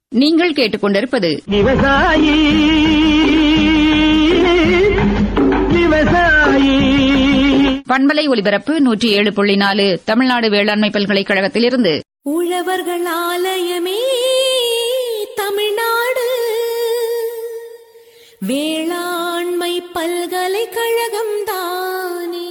நீங்கள் கேட்டுக்கொண்டிருப்பது விவசாயி விவசாயி பண்பலை ஒலிபரப்பு நூற்றி ஏழு புள்ளி நாலு தமிழ்நாடு வேளாண்மை பல்கலைக்கழகத்திலிருந்து உழவர்கள் ஆலயமே தமிழ்நாடு வேளாண்மை பல்கலைக்கழகம் தானே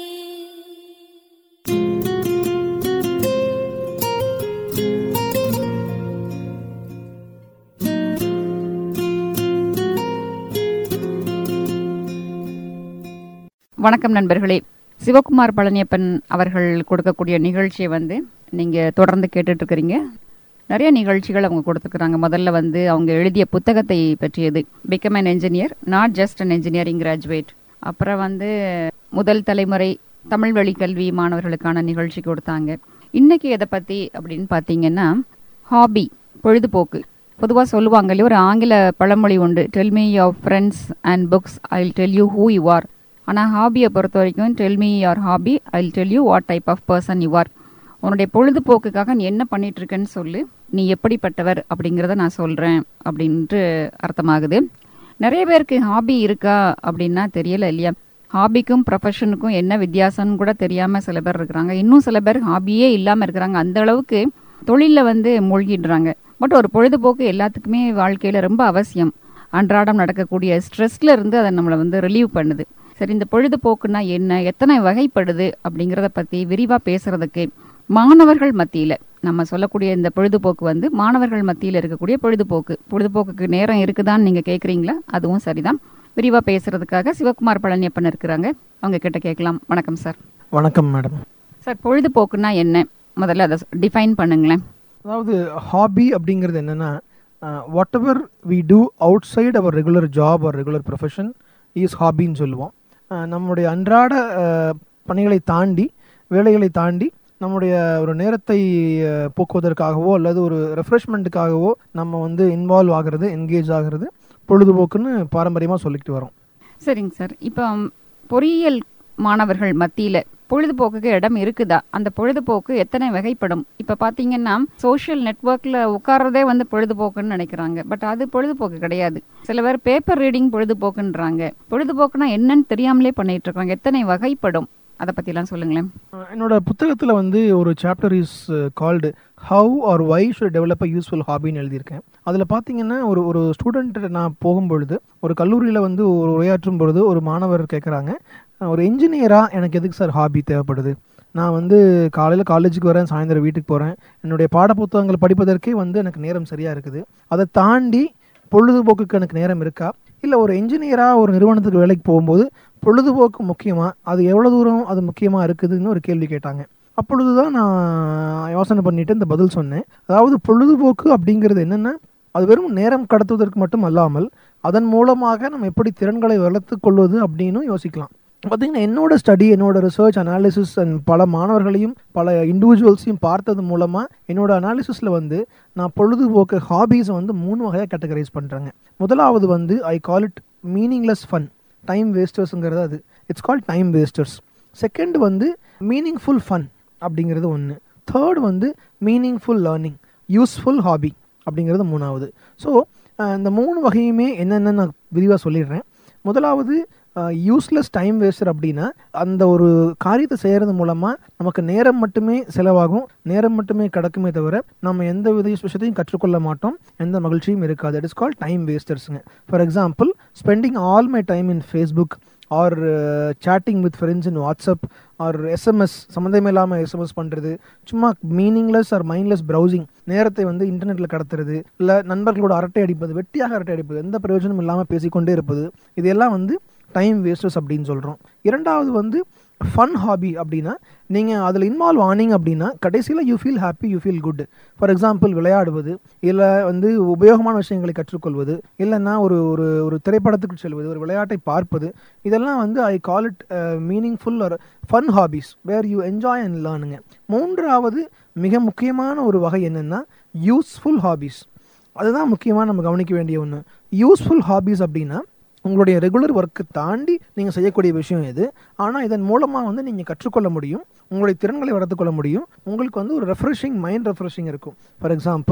வணக்கம் நண்பர்களே சிவகுமார் பழனியப்பன் அவர்கள் கொடுக்கக்கூடிய நிகழ்ச்சியை வந்து நீங்க தொடர்ந்து கேட்டுட்டு இருக்கிறீங்க நிறைய நிகழ்ச்சிகள் அவங்க கொடுத்துக்கிறாங்க முதல்ல வந்து அவங்க எழுதிய புத்தகத்தை பற்றியது become an engineer not just an engineering graduate அப்புறம் வந்து முதல் தலைமுறை தமிழ் வழி கல்வி மாணவர்களுக்கான நிகழ்ச்சி கொடுத்தாங்க இன்னைக்கு எதை பத்தி அப்படின்னு பார்த்தீங்கன்னா ஹாபி பொழுதுபோக்கு பொதுவாக சொல்லுவாங்க இல்லையா ஒரு ஆங்கில பழமொழி உண்டு tell me your friends and books I tell you who you are ஆனால் ஹாபியை பொறுத்த வரைக்கும் tell me your hobby I tell you what type of person you are உன்னுடைய பொழுதுபோக்குக்காக நீ என்ன பண்ணிட்டு இருக்கேன்னு சொல்லு நீ எப்படிப்பட்டவர் அப்படிங்கிறத நான் சொல்றேன் அப்படின்ட்டு அர்த்தமாகுது நிறைய பேருக்கு ஹாபி இருக்கா அப்படின்னா தெரியல இல்லையா ஹாபிக்கும் ப்ரொஃபஷனுக்கும் என்ன வித்தியாசம்னு கூட தெரியாம சில பேர் இருக்கிறாங்க இன்னும் சில பேர் ஹாபியே இல்லாம இருக்கிறாங்க அந்த அளவுக்கு தொழில வந்து மூழ்கிடுறாங்க பட் ஒரு பொழுதுபோக்கு எல்லாத்துக்குமே வாழ்க்கையில ரொம்ப அவசியம் அன்றாடம் நடக்கக்கூடிய ஸ்ட்ரெஸ்ல இருந்து அதை நம்மளை வந்து ரிலீவ் பண்ணுது சரி இந்த பொழுதுபோக்குனா என்ன எத்தனை வகைப்படுது அப்படிங்கறத பத்தி விரிவா பேசுறதுக்கு மாணவர்கள் மத்தியில நம்ம சொல்லக்கூடிய இந்த பொழுதுபோக்கு வந்து மாணவர்கள் மத்தியில இருக்கக்கூடிய பொழுதுபோக்கு பொழுதுபோக்குக்கு நேரம் இருக்குதான்னு நீங்க கேக்குறீங்களா அதுவும் சரிதான் விரிவா பேசுறதுக்காக சிவகுமார் பழனியப்பன் இருக்கிறாங்க அவங்க கிட்ட கேட்கலாம் வணக்கம் சார் வணக்கம் மேடம் சார் பொழுதுபோக்குனா என்ன முதல்ல அதை டிஃபைன் பண்ணுங்களேன் அதாவது ஹாபி அப்படிங்கிறது என்னென்னா whatever we do outside our regular job our regular profession is ஹாபின்னு சொல்லுவோம் அஹ், நம்முடைய அன்றாட அஹ், பணிகளை தாண்டி வேலைகளை தாண்டி நம்முடைய ஒரு நேரத்தை அஹ், போக்குவதற்காகவோ அல்லது ஒரு ரெஃப்ரெஷ்மெண்ட்டுக்காகவோ நம்ம வந்து இன்வால்வ் ஆகிறது என்கேஜ் ஆகிறது பொழுதுபோக்குன்னு பாரம்பரியமாக சொல்லிக்கிட்டு வரோம் சரிங்க சார் இப்போ பொறியியல் மாணவர்கள் மத்தியில பொழுதுபோக்குக்கு இடம் இருக்குதா அந்த பொழுதுபோக்கு எத்தனை வகைப்படும் இப்ப பாத்தீங்கன்னா சோஷியல் நெட்வொர்க்ல உட்கார்றதே வந்து பொழுதுபோக்குன்னு நினைக்கிறாங்க பட் அது பொழுதுபோக்கு கிடையாது சில பேர் பேப்பர் ரீடிங் பொழுதுபோக்குன்றாங்க பொழுதுபோக்குனா என்னன்னு தெரியாமலே பண்ணிட்டு இருக்காங்க எத்தனை வகைப்படும் அதை பத்திலாம் சொல்லுங்களேன் அஹ் என்னோட புத்தகத்தில் வந்து ஒரு chapter is called how or why should develop a useful ஹாபின்னு எழுதியிருக்கேன் அதில் பார்த்தீங்கன்னா ஒரு ஒரு ஸ்டூடெண்ட் நான் போகும்பொழுது ஒரு கல்லூரியில் வந்து ஒரு உரையாற்றும் பொழுது ஒரு மாணவர் கேட்குறாங்க ஒரு இன்ஜினியராக எனக்கு எதுக்கு சார் ஹாபி தேவைப்படுது நான் வந்து காலையில் காலேஜுக்கு வரேன் சாயந்தரம் வீட்டுக்கு போகிறேன் என்னுடைய பாடப்புத்தகங்கள் படிப்பதற்கே வந்து எனக்கு நேரம் சரியாக இருக்குது அதை தாண்டி பொழுதுபோக்குக்கு எனக்கு நேரம் இருக்கா இல்லை ஒரு இன்ஜினியராக ஒரு நிறுவனத்துக்கு வேலைக்கு போகும்போது பொழுதுபோக்கு முக்கியமா அது எவ்வளோ தூரம் அது முக்கியமாக இருக்குதுன்னு ஒரு கேள்வி கேட்டாங்க அப்பொழுது தான் நான் யோசனை பண்ணிட்டு இந்த பதில் சொன்னேன் அதாவது பொழுதுபோக்கு அப்படிங்கிறது என்னென்னா அது வெறும் நேரம் கடத்துவதற்கு மட்டும் அல்லாமல் அதன் மூலமாக நம்ம எப்படி திறன்களை வளர்த்து கொள்வது அப்படின்னு யோசிக்கலாம் பார்த்தீங்கன்னா என்னோட ஸ்டடி என்னோட ரிசர்ச் அனாலிசிஸ் அண்ட் பல மாணவர்களையும் பல இண்டிவிஜுவல்ஸையும் பார்த்தது மூலமாக என்னோட அனாலிசிஸில் வந்து நான் பொழுதுபோக்கு ஹாபீஸை வந்து மூணு வகையாக கேட்டகரைஸ் பண்ணுறேங்க முதலாவது வந்து I call it meaningless fun time வேஸ்டர்ஸுங்கிறது அது it's call time wasters second வந்து மீனிங்ஃபுல் ஃபன் அப்படிங்கிறது ஒன்று தேர்ட் வந்து மீனிங்ஃபுல் லேர்னிங் யூஸ்ஃபுல் ஹாபி அப்படிங்கிறது மூணாவது ஸோ இந்த மூணு வகையுமே என்னென்னு நான் விரிவாக சொல்லிடுறேன் முதலாவது யூஸ்லெஸ் டைம் வேஸ்டர் அப்படின்னா அந்த ஒரு காரியத்தை செய்கிறது மூலமாக நமக்கு நேரம் மட்டுமே செலவாகும் நேரம் மட்டுமே கிடக்குமே தவிர நம்ம எந்த வித விஷயத்தையும் கற்றுக்கொள்ள மாட்டோம் எந்த மகிழ்ச்சியும் இருக்காது இட் இஸ் கால் டைம் வேஸ்டர்ஸுங்க for example spending all my time in Facebook or chatting with friends in WhatsApp or SMS சம்மந்தமே இல்லாமல் எஸ்எம்எஸ் பண்ணுறது சும்மா மீனிங்லெஸ் ஆர் மைண்ட்லெஸ் ப்ரௌசிங் நேரத்தை வந்து இன்டர்நெட்டில் கடத்துறது இல்லை நண்பர்களோட அரட்டை அடிப்பது வெட்டியாக அரட்டை அடிப்பது எந்த பிரயோஜனமும் இல்லாமல் பேசிக்கொண்டே இருப்பது இதெல்லாம் வந்து டைம் வேஸ்டர்ஸ் அப்படின்னு சொல்கிறோம் இரண்டாவது வந்து ஃபன் ஹாபி அப்படின்னா நீங்கள் அதில் இன்வால்வ் ஆனீங்க அப்படின்னா கடைசியில் you feel happy you feel good for example விளையாடுவது இல்லை வந்து உபயோகமான விஷயங்களை கற்றுக்கொள்வது இல்லைன்னா ஒரு ஒரு ஒரு திரைப்படத்துக்கு செல்வது ஒரு விளையாட்டை பார்ப்பது இதெல்லாம் வந்து ஐ கால் இட் மீனிங்ஃபுல் ஒரு fun hobbies where you enjoy and லேர்னுங்க மூன்றாவது மிக முக்கியமான ஒரு வகை என்னென்னா யூஸ்ஃபுல் ஹாபிஸ் அதுதான் முக்கியமாக நம்ம கவனிக்க வேண்டிய ஒன்று யூஸ்ஃபுல் ஹாபிஸ் அப்படின்னா உங்களுடைய ரெகுலர் ஒர்க்கு தாண்டி நீங்கள் செய்யக்கூடிய விஷயம் இது ஆனால் இதன் மூலமாக வந்து நீங்கள் கற்றுக்கொள்ள முடியும் உங்களுடைய திறன்களை வளர்த்துக்கொள்ள முடியும் உங்களுக்கு வந்து ஒரு ரெஃப்ரெஷிங் மைண்ட் ரெஃப்ரெஷிங் இருக்கும் ஃபார் எக்ஸாம்பிள்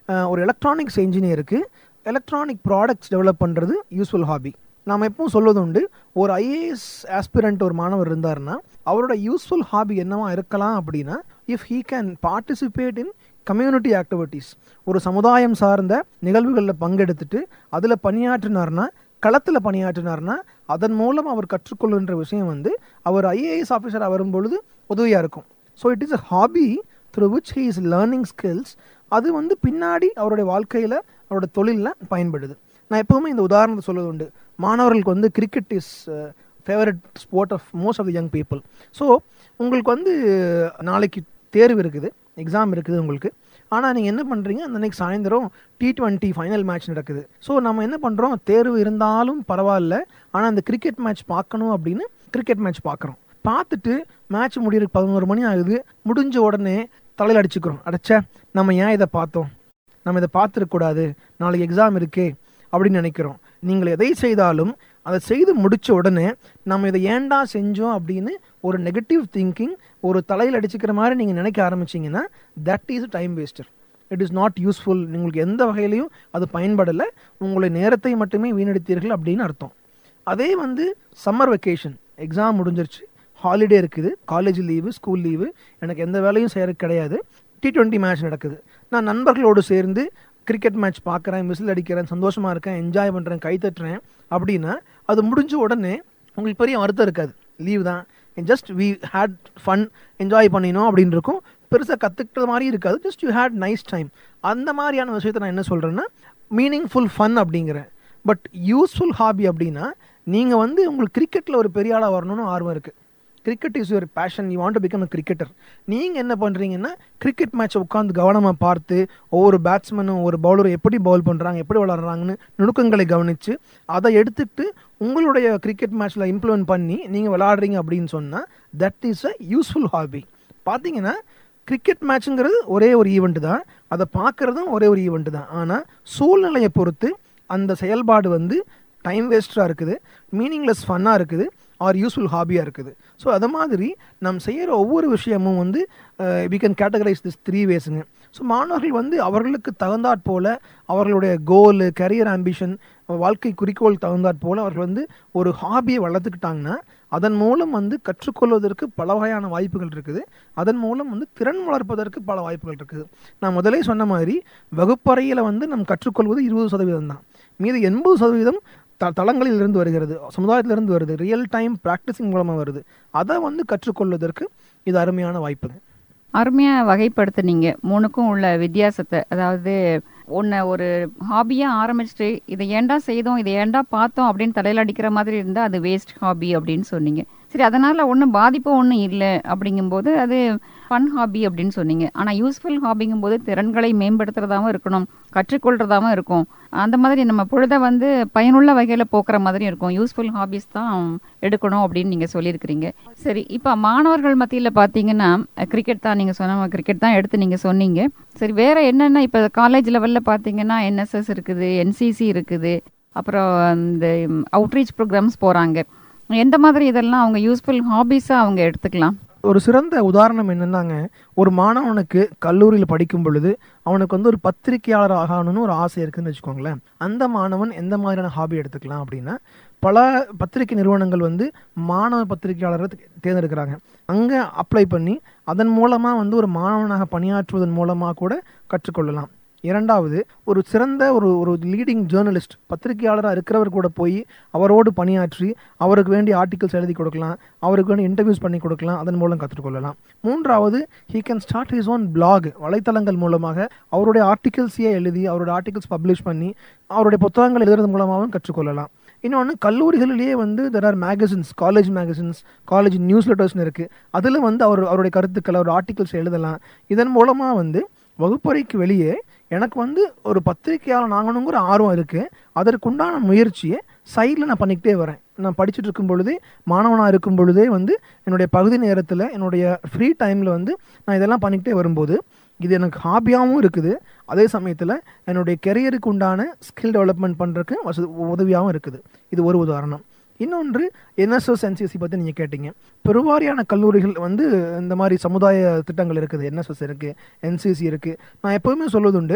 அஹ், ஒரு எலக்ட்ரானிக்ஸ் இன்ஜினியருக்கு எலக்ட்ரானிக் ப்ராடக்ட்ஸ் டெவலப் பண்ணுறது யூஸ்ஃபுல் ஹாபி நாம் எப்பவும் சொல்வது உண்டு ஒரு ஐஏஎஸ் ஆஸ்பிரண்ட் ஒரு மாணவர் இருந்தாருன்னா அவரோட யூஸ்ஃபுல் ஹாபி என்னவா இருக்கலாம் அப்படின்னா if he can participate in community activities ஒரு சமுதாயம் சார்ந்த நிகழ்வுகளில் பங்கெடுத்துட்டு அதில் பணியாற்றினார்னா களத்தில் பணியாற்றினார்னா அதன் மூலம் அவர் கற்றுக்கொள்கின்ற விஷயம் வந்து அவர் ஐஏஎஸ் ஆஃபீஸராக வரும்பொழுது உதவியாக இருக்கும் so it is a hobby through which he is learning skills அது வந்து பின்னாடி அவருடைய வாழ்க்கையில் அவரோட தொழிலில் பயன்படுது நான் எப்பவுமே இந்த உதாரணத்தை சொல்வது உண்டு மாணவர்களுக்கு வந்து cricket is favourite sport of most of the young people so உங்களுக்கு வந்து நாளைக்கு தேர்வு இருக்குது எக்ஸாம் இருக்குது உங்களுக்கு ஆனால் நீங்கள் என்ன பண்ணுறீங்க அந்த அன்னைக்கு சாயந்தரம் டி டுவெண்ட்டி ஃபைனல் மேட்ச் நடக்குது ஸோ நம்ம என்ன பண்ணுறோம் தேர்வு இருந்தாலும் பரவாயில்ல ஆனால் அந்த கிரிக்கெட் மேட்ச் பார்க்கணும் அப்படின்னு கிரிக்கெட் மேட்ச் பார்க்குறோம் பார்த்துட்டு மேட்ச் முடியறதுக்கு பதினோரு மணி ஆகுது முடிஞ்ச உடனே தலையில் அடிச்சுக்கிறோம் அடைச்ச நம்ம ஏன் இதை பார்த்தோம் நம்ம இதை பார்த்துருக்கூடாது நாளைக்கு எக்ஸாம் இருக்கே அப்படின்னு நினைக்கிறோம் நீங்கள் எதை செய்தாலும் அதை செய்து முடிச்ச உடனே நம்ம இதை ஏன்டா செஞ்சோம் அப்படின்னு ஒரு நெகட்டிவ் திங்கிங் ஒரு தலையில் அடிச்சுக்கிற மாதிரி நீங்கள் நினைக்க ஆரம்பிச்சீங்கன்னா that is time waster it is not useful உங்களுக்கு எந்த வகையிலையும் அது பயன்படலை உங்களுடைய நேரத்தை மட்டுமே வீணடித்தீர்கள் அப்படின்னு அர்த்தம் அதே வந்து சம்மர் வெக்கேஷன் எக்ஸாம் முடிஞ்சிருச்சு ஹாலிடே இருக்குது காலேஜ் லீவு ஸ்கூல் லீவு எனக்கு எந்த வேலையும் செய்யறது கிடையாது டி டுவெண்ட்டி மேட்ச் நடக்குது நான் நண்பர்களோடு சேர்ந்து கிரிக்கெட் மேட்ச் பார்க்குறேன் விசில் அடிக்கிறேன் சந்தோஷமாக இருக்கேன் என்ஜாய் பண்ணுறேன் கை தட்டுறேன் அப்படின்னா அது முடிஞ்ச உடனே உங்களுக்கு பெரிய வருத்தம் இருக்காது லீவ் தான் just we had fun enjoy பண்ணினோம் அப்படின்னு இருக்கும் பெருசாக கற்றுக்கிட்ட மாதிரி இருக்காது just you had nice time அந்த மாதிரியான விஷயத்தை நான் என்ன சொல்கிறேன்னா மீனிங்ஃபுல் ஃபன் அப்படிங்கிறேன் பட் யூஸ்ஃபுல் ஹாபி அப்படின்னா நீங்கள் வந்து உங்களுக்கு கிரிக்கெட்டில் ஒரு பெரிய ஆளாக வரணும்னு ஆர்வம் இருக்குது cricket is your passion you want to become a cricketer நீங்கள் என்ன பண்ணுறீங்கன்னா கிரிக்கெட் மேட்ச்சை உட்காந்து கவனமாக பார்த்து ஒவ்வொரு பேட்ஸ்மேனும் ஒரு பவுலரும் எப்படி பவுல் பண்ணுறாங்க எப்படி விளாட்றாங்கன்னு நுணுக்கங்களை கவனித்து அதை எடுத்துக்கிட்டு உங்களுடைய கிரிக்கெட் மேட்ச்சில் இம்ப்ளிமெண்ட் பண்ணி நீங்கள் விளாடுறீங்க அப்படின்னு சொன்னால் that is a useful hobby பார்த்தீங்கன்னா கிரிக்கெட் மேட்ச்சுங்கிறது ஒரே ஒரு ஈவெண்ட் தான் அதை பார்க்குறதும் ஒரே ஒரு ஈவெண்ட் தான் ஆனால் சூழ்நிலையை பொறுத்து அந்த செயல்பாடு வந்து டைம் வேஸ்ட்டாக இருக்குது மீனிங்லெஸ் ஃபன்னாக இருக்குது ஆர் யூஸ்ஃபுல் ஹாபியாக இருக்குது ஸோ அது மாதிரி நம் செய்கிற ஒவ்வொரு விஷயமும் வந்து we can categorise this three வேஸுங்க ஸோ மாணவர்கள் வந்து அவர்களுக்கு தகுந்தாற் போல் அவர்களுடைய கோலு கரியர் ஆம்பிஷன் வாழ்க்கை குறிக்கோள் தகுந்தாற் போல் அவர்கள் வந்து ஒரு ஹாபியை வளர்த்துக்கிட்டாங்கன்னா அதன் மூலம் வந்து கற்றுக்கொள்வதற்கு பல வகையான வாய்ப்புகள் இருக்குது அதன் மூலம் வந்து திறன் வளர்ப்பதற்கு பல வாய்ப்புகள் இருக்குது நான் முதலே சொன்ன மாதிரி வகுப்பறையில் வந்து நம் கற்றுக்கொள்வது இருபது சதவீதம் தான் மீது எண்பது சதவீதம் த தளங்களில் இருந்து வருகிறது சமுதாயத்திலிருந்து வருது ரியல் டைம் ப்ராக்டிஸிங் மூலமாக வருது அதை வந்து கற்றுக்கொள்வதற்கு இது அருமையான வாய்ப்புங்க அருமையாக வகைப்படுத்துனீங்க மூணுக்கும் உள்ள வித்தியாசத்தை அதாவது ஒன்று ஒரு ஹாபியாக ஆரம்பிச்சுட்டு இதை ஏன்டா செய்தோம் இதை ஏன்டா பார்த்தோம் அப்படின்னு தலையில் அடிக்கிற மாதிரி இருந்தால் அது வேஸ்ட் ஹாபி அப்படின்னு சொன்னீங்க சரி அதனால் ஒன்றும் பாதிப்பு ஒன்றும் இல்லை அப்படிங்கும்போது அது ஃபன் ஹாபி அப்படின்னு சொன்னீங்க ஆனால் யூஸ்ஃபுல் ஹாபிங்கும்போது திறன்களை மேம்படுத்துறதாவும் இருக்கணும் கற்றுக்கொள்றதாவும் இருக்கும் அந்த மாதிரி நம்ம பொழுதை வந்து பயனுள்ள வகையில் போக்குற மாதிரி இருக்கும் யூஸ்ஃபுல் ஹாபிஸ் தான் எடுக்கணும் அப்படின்னு நீங்கள் சொல்லியிருக்கிறீங்க சரி இப்போ மாணவர்கள் மத்தியில் பார்த்தீங்கன்னா கிரிக்கெட் தான் நீங்கள் சொன்ன கிரிக்கெட் தான் எடுத்து நீங்கள் சொன்னீங்க சரி வேற என்னென்ன இப்போ காலேஜ் லெவலில் பார்த்தீங்கன்னா என்எஸ்எஸ் இருக்குது என்சிசி இருக்குது அப்புறம் இந்த அவுட்ரீச் ப்ரோக்ராம்ஸ் போகிறாங்க எந்த மாதிரி இதெல்லாம் அவங்க யூஸ்ஃபுல் ஹாபிஸாக அவங்க எடுத்துக்கலாம் ஒரு சிறந்த உதாரணம் என்னன்னாங்க ஒரு மாணவனுக்கு கல்லூரியில் படிக்கும் பொழுது அவனுக்கு வந்து ஒரு பத்திரிகையாளர் ஆகணும்னு ஒரு ஆசை இருக்குன்னு வச்சுக்கோங்களேன் அந்த மாணவன் எந்த மாதிரியான ஹாபி எடுத்துக்கலாம் அப்படின்னா பல பத்திரிகை நிறுவனங்கள் வந்து மாணவ பத்திரிகையாளரை தேர்ந்தெடுக்கிறாங்க அங்கே அப்ளை பண்ணி அதன் மூலமாக வந்து ஒரு மாணவனாக பணியாற்றுவதன் மூலமாக கூட கற்றுக்கொள்ளலாம் இரண்டாவது ஒரு சிறந்த ஒரு ஒரு லீடிங் ஜேர்னலிஸ்ட் பத்திரிகையாளராக இருக்கிறவர் கூட போய் அவரோடு பணியாற்றி அவருக்கு வேண்டிய ஆர்டிகல்ஸ் எழுதி கொடுக்கலாம் அவருக்கு வேண்டிய இன்டர்வியூஸ் பண்ணி கொடுக்கலாம் அதன் மூலம் கற்றுக்கொள்ளலாம் மூன்றாவது he can start his own blog வலைத்தளங்கள் மூலமாக அவருடைய ஆர்டிகல்ஸையே எழுதி அவருடைய ஆர்டிகல்ஸ் பப்ளிஷ் பண்ணி அவருடைய புத்தகங்கள் எழுதுறது மூலமாகவும் கற்றுக்கொள்ளலாம் இன்னொன்று கல்லூரிகளிலேயே வந்து there are magazines college magazines college news லெட்டர்ஸ்னு இருக்குது அதில் வந்து அவர் அவருடைய கருத்துக்கள் அவர் ஆர்டிகல்ஸ் எழுதலாம் இதன் மூலமாக வந்து வகுப்பறைக்கு வெளியே எனக்கு வந்து ஒரு பத்திரிகையாளர் ஆகணுங்கிற ஆர்வம் இருக்குது அதற்குண்டான முயற்சியை சைடில் நான் பண்ணிக்கிட்டே வரேன் நான் படிச்சுட்டு இருக்கும் பொழுதே மாணவனாக இருக்கும் பொழுதே வந்து என்னுடைய பகுதி நேரத்தில் என்னுடைய ஃப்ரீ டைமில் வந்து நான் இதெல்லாம் பண்ணிக்கிட்டே வரும்போது இது எனக்கு ஹாபியாகவும் இருக்குது அதே சமயத்தில் என்னுடைய கெரியருக்கு உண்டான ஸ்கில் டெவலப்மெண்ட் பண்ணுறதுக்கு வசதி உதவியாகவும் இருக்குது இது ஒரு உதாரணம் இன்னொன்று என்எஸ்எஸ் என்சிசி பற்றி நீங்கள் கேட்டீங்க பெருவாரியான கல்லூரிகள் வந்து இந்த மாதிரி சமுதாய திட்டங்கள் இருக்குது என்எஸ்எஸ் இருக்குது என்சிசி இருக்குது நான் எப்போவுமே சொல்வதுண்டு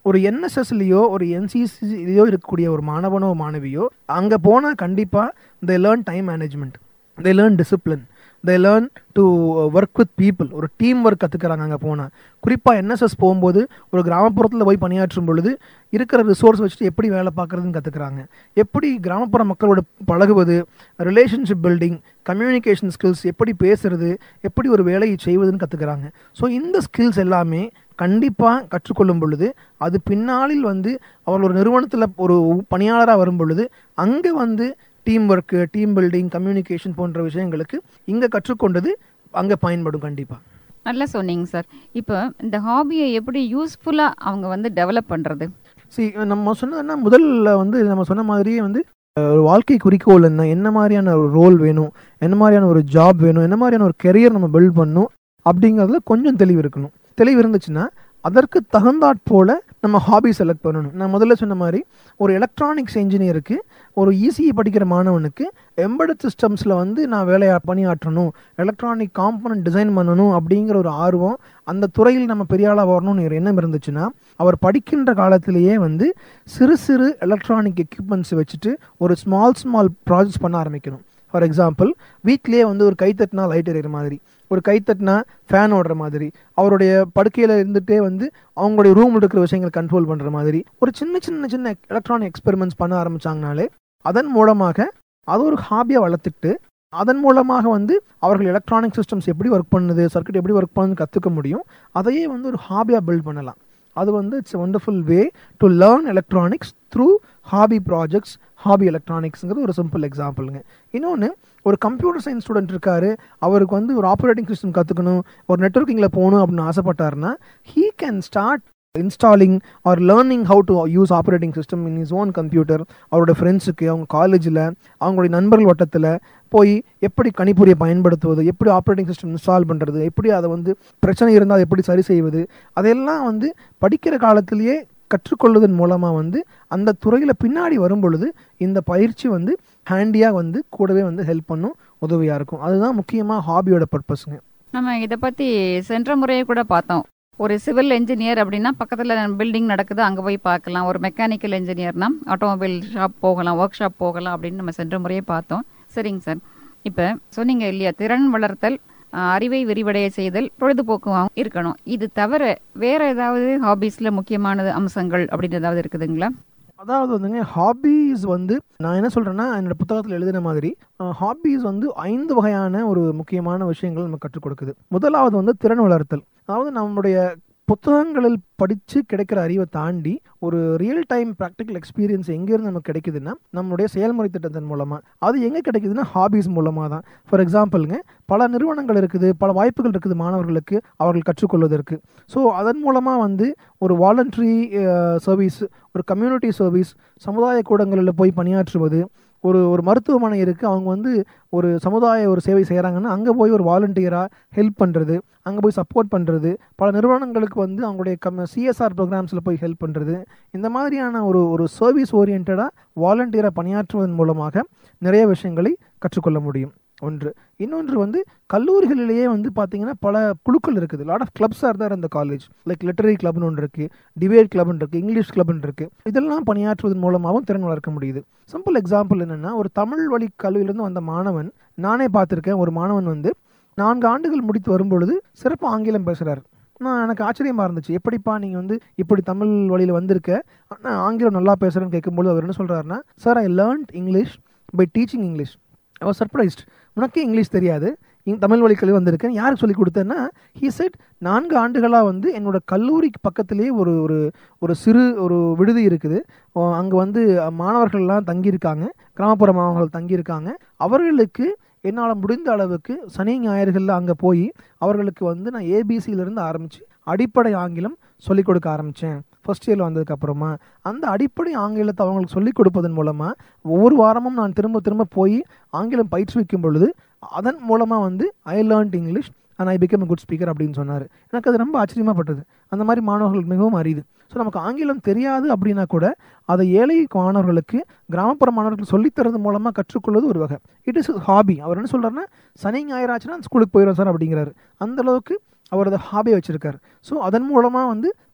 ஒரு என்எஸ்எஸ்லேயோ ஒரு என்சிசிலேயோ இருக்கக்கூடிய ஒரு மாணவனோ மாணவியோ அங்கே போனால் கண்டிப்பாக they learn time management they learn discipline they learn to work with people ஒரு டீம் ஒர்க் கற்றுக்கிறாங்க அங்கே போனால் குறிப்பாக என்எஸ்எஸ் போகும்போது ஒரு கிராமப்புறத்தில் போய் பணியாற்றும் பொழுது இருக்கிற ரிசோர்ஸ் வச்சுட்டு எப்படி வேலை பார்க்குறதுன்னு கற்றுக்குறாங்க எப்படி கிராமப்புற மக்களோட பழகுவது ரிலேஷன்ஷிப் பில்டிங் கம்யூனிகேஷன் ஸ்கில்ஸ் எப்படி பேசுறது எப்படி ஒரு வேலையை செய்வதுன்னு கற்றுக்குறாங்க ஸோ இந்த ஸ்கில்ஸ் எல்லாமே கண்டிப்பாக கற்றுக்கொள்ளும் பொழுது அது பின்னாளில் வந்து அவர் ஒரு நிறுவனத்தில் ஒரு பணியாளராக வரும் பொழுது அங்கே வந்து team work team building communication போன்ற விஷயங்களுக்கு இங்கே கற்றுக்கொண்டது அங்கே பயன்படும் கண்டிப்பாக நல்லா சொன்னீங்க சார் இப்போ இந்த ஹாபியை எப்படி யூஸ்ஃபுல்லாக அவங்க வந்து டெவலப் பண்ணுறது சி நம்ம சொன்னதுன்னா முதல்ல வந்து நம்ம சொன்ன மாதிரியே வந்து அஹ், ஒரு வாழ்க்கை குறிக்கோள் என்ன என்ன மாதிரியான ஒரு ரோல் வேணும் என்ன மாதிரியான ஒரு ஜாப் வேணும் என்ன மாதிரியான ஒரு கெரியர் நம்ம பில்ட் பண்ணணும் அப்படிங்கிறதுல கொஞ்சம் தெளிவு இருக்கணும் தெளிவு இருந்துச்சுன்னா அதற்கு தகுந்தாற் போல நம்ம ஹாபி செலக்ட் பண்ணணும் நான் முதல்ல சொன்ன மாதிரி ஒரு எலக்ட்ரானிக்ஸ் இன்ஜினியருக்கு ஒரு ஈஸியை படிக்கிற மாணவனுக்கு எம்பெடட் சிஸ்டம்ஸில் வந்து நான் வேலையா பணியாற்றணும் எலக்ட்ரானிக் காம்பனன்ட் டிசைன் பண்ணணும் அப்படிங்கிற ஒரு ஆர்வம் அந்த துறையில் நம்ம பெரிய ஆளாக வரணும்னு ஒரு எண்ணம் இருந்துச்சுன்னா அவர் படிக்கின்ற காலத்திலேயே வந்து சிறு சிறு எலக்ட்ரானிக் எக்யூப்மெண்ட்ஸ் வச்சுட்டு ஒரு ஸ்மால் ஸ்மால் ப்ராஜெக்ட்ஸ் பண்ண ஆரம்பிக்கணும் ஃபார் எக்ஸாம்பிள் வீட்லேயே வந்து ஒரு கைத்தட்டினா லைட் எறிகிற மாதிரி ஒரு கைத்தட்டினா ஃபேன் ஓடுற மாதிரி அவருடைய படுக்கையில் இருந்துகிட்டே வந்து அவங்களுடைய ரூமில் இருக்கிற விஷயங்களை கண்ட்ரோல் பண்ணுற மாதிரி ஒரு சின்ன சின்ன சின்ன எலக்ட்ரானிக் எக்ஸ்பெரிமெண்ட்ஸ் பண்ண ஆரம்பிச்சாங்கனாலே அதன் மூலமாக அது ஒரு ஹாபியாக வளர்த்துட்டு அதன் மூலமாக வந்து அவர்கள் எலக்ட்ரானிக் சிஸ்டம்ஸ் எப்படி ஒர்க் பண்ணுது சர்க்யூட் எப்படி ஒர்க் பண்ணுன்னு கற்றுக்க முடியும் அதையே வந்து ஒரு ஹாபியாக பில்ட் பண்ணலாம் அது வந்து it's wonderful way to learn electronics through hobby projects hobby எலக்ட்ரானிக்ஸுங்கிறது ஒரு சிம்பிள் எக்ஸாம்பிளுங்க இன்னொன்று ஒரு கம்ப்யூட்டர் சயின்ஸ் ஸ்டூடெண்ட் இருக்காரு அவருக்கு வந்து ஒரு ஆப்ரேட்டிங் சிஸ்டம் கற்றுக்கணும் ஒரு நெட்ஒர்க்கிங்கில் போகணும் அப்படின்னு ஆசைப்பட்டாருன்னா he can start installing or learning how to use operating system in his own computer அவரோட ஃப்ரெண்ட்ஸுக்கு அவங்க காலேஜில் அவங்களுடைய நண்பர்கள் வட்டத்தில் போய் எப்படி கணிப்பொறியை பயன்படுத்துவது எப்படி ஆப்ரேட்டிங் சிஸ்டம் இன்ஸ்டால் பண்ணுறது எப்படி அதை வந்து பிரச்சனை இருந்தால் அதை எப்படி சரி செய்வது அதெல்லாம் வந்து படிக்கிற காலத்திலேயே கற்றுக்கொள்வதன் மூலமாக வந்து அந்த துறையில் பின்னாடி வரும் பொழுது இந்த பயிற்சி வந்து ஹேண்டியாக வந்து கூடவே வந்து ஹெல்ப் பண்ணும் உதவியாக இருக்கும் அதுதான் முக்கியமாக ஹாபியோட பர்பஸுங்க நம்ம இதை பற்றி சென்ற முறையே கூட பார்த்தோம் ஒரு சிவில் என்ஜினியர் அப்படின்னா பக்கத்தில் பில்டிங் நடக்குது அங்கே போய் பார்க்கலாம் ஒரு மெக்கானிக்கல் என்ஜினியர்னா ஆட்டோமொபைல் ஷாப் போகலாம் ஒர்க் ஷாப் போகலாம் அப்படின்னு நம்ம சென்ற முறையே பார்த்தோம் சரிங்க சார் இப்போ சொன்னீங்க இல்லையா திறன் வளர்த்தல் அஹ், அறிவை விரிவடைய செய்தல் பொழுதுபோக்குவாகவும் இருக்கணும் இது தவிர வேற ஏதாவது ஹாபீஸ்ல முக்கியமானது அம்சங்கள் அப்படின்னு ஏதாவது இருக்குதுங்களா அதாவது வந்துங்க ஹாபீஸ் வந்து நான் என்ன சொல்கிறேன்னா என்னோட புத்தகத்தில் எழுதின மாதிரி ஹாபீஸ் வந்து ஐந்து வகையான ஒரு முக்கியமான விஷயங்கள் நம்ம கற்றுக் கொடுக்குது முதலாவது வந்து திறன் வளர்த்தல் அதாவது நம்முடைய புத்தகங்களில் படித்து கிடைக்கிற அறிவை தாண்டி ஒரு ரியல் டைம் ப்ராக்டிக்கல் எக்ஸ்பீரியன்ஸ் எங்கேருந்து நமக்கு கிடைக்குதுன்னா நம்மளுடைய செயல்முறை திட்டத்தின் மூலமாக அது எங்கே கிடைக்குதுன்னா ஹாபீஸ் மூலமாக தான் ஃபார் எக்ஸாம்பிளுங்க பல நிறுவனங்கள் இருக்குது பல வாய்ப்புகள் இருக்குது மாணவர்களுக்கு அவர்கள் கற்றுக்கொள்வதற்கு ஸோ அதன் மூலமாக வந்து ஒரு வாலண்டரி சர்வீஸ் ஒரு கம்யூனிட்டி சர்வீஸ் சமுதாய கூடங்களில் போய் பணியாற்றுவது ஒரு ஒரு மருத்துவமனை இருக்குது அவங்க வந்து ஒரு சமுதாய ஒரு சேவை செய்கிறாங்கன்னா அங்கே போய் ஒரு வாலண்டியராக ஹெல்ப் பண்ணுறது அங்கே போய் சப்போர்ட் பண்ணுறது பல நிறுவனங்களுக்கு வந்து அவங்களுடைய கம் சிஎஸ்ஆர் ப்ரோக்ராம்ஸில் போய் ஹெல்ப் பண்ணுறது இந்த மாதிரியான ஒரு ஒரு சர்வீஸ் ஓரியன்டாக வாலண்டியராக பணியாற்றுவதன் மூலமாக நிறைய விஷயங்களை கற்றுக்கொள்ள முடியும் ஒன்று இன்னொன்று வந்து கல்லூரிகளிலேயே வந்து பார்த்தீங்கன்னா பல குழுக்கள் இருக்குது லாட் ஆஃப் கிளப்ஸ் ஆர் தான் இந்த காலேஜ் லைக் லிட்டரரி கிளப்னு ஒன்று இருக்குது டிபேட் கிளப்னு இருக்குது இங்கிலீஷ் கிளப்னு இருக்குது இதெல்லாம் பணியாற்றுவதன் மூலமாகவும் திறன் வளர்க்க முடியுது சிம்பிள் எக்ஸாம்பிள் என்னென்னா ஒரு தமிழ் வழி கல்வியிலேருந்து வந்த மாணவன் நானே பார்த்துருக்கேன் ஒரு மாணவன் வந்து நான்கு ஆண்டுகள் முடித்து வரும்பொழுது சிறப்பு ஆங்கிலம் பேசுகிறார் நான் எனக்கு ஆச்சரியமாக இருந்துச்சு எப்படிப்பா நீங்கள் வந்து இப்படி தமிழ் வழியில் வந்திருக்க ஆனால் ஆங்கிலம் நல்லா பேசுகிறேன்னு கேட்கும்போது அவர் என்ன சொல்கிறாருன்னா sir I learned English by teaching English அவர் சர்ப்ரைஸ்ட் உனக்கே இங்கிலீஷ் தெரியாது இங் தமிழ் வழி கல்வி வந்திருக்கேன் யாருக்கு சொல்லி கொடுத்தேன்னா ஹீ செட் நான்கு ஆண்டுகளாக வந்து என்னோட கல்லூரிக்கு பக்கத்திலேயே ஒரு ஒரு ஒரு சிறு ஒரு விடுதி இருக்குது அங்கே வந்து மாணவர்கள்லாம் தங்கியிருக்காங்க கிராமப்புற மாணவர்கள் தங்கியிருக்காங்க அவர்களுக்கு என்னால் முடிந்த அளவுக்கு சனி ஞாயிறுகளில் அங்கே போய் அவர்களுக்கு வந்து நான் ஏபிசியிலேருந்து ஆரம்பித்து அடிப்படை ஆங்கிலம் சொல்லிக் கொடுக்க ஆரம்பித்தேன் ஃபர்ஸ்ட் இயரில் வந்ததுக்கப்புறமா அந்த அடிப்படை ஆங்கிலத்தை அவங்களுக்கு சொல்லிக் கொடுப்பதன் மூலமாக ஒவ்வொரு வாரமும் நான் திரும்ப திரும்ப போய் ஆங்கிலம் பயிற்றுவிக்கும் பொழுது அதன் மூலமாக வந்து I learned English and I become good speaker அப்படின்னு சொன்னார் எனக்கு அது ரொம்ப ஆச்சரியமாகப்பட்டது அந்த மாதிரி மாணவர்கள் மிகவும் அரியுது ஸோ நமக்கு ஆங்கிலம் தெரியாது அப்படின்னா கூட அதை ஏழை மாணவர்களுக்கு கிராமப்புற மாணவர்களுக்கு சொல்லித்தரது மூலமாக கற்றுக்கொள்வது ஒரு வகை இட் இஸ் ஹாபி அவர் என்ன சொல்கிறாருன்னா சனி ஞாயிறாச்சுன்னா ஸ்கூலுக்கு போயிடுவோம் சார் அப்படிங்கிறாரு அந்த அளவுக்கு அவர் அதை ஹாபியை வச்சுருக்காரு ஸோ அதன் மூலமாக வந்து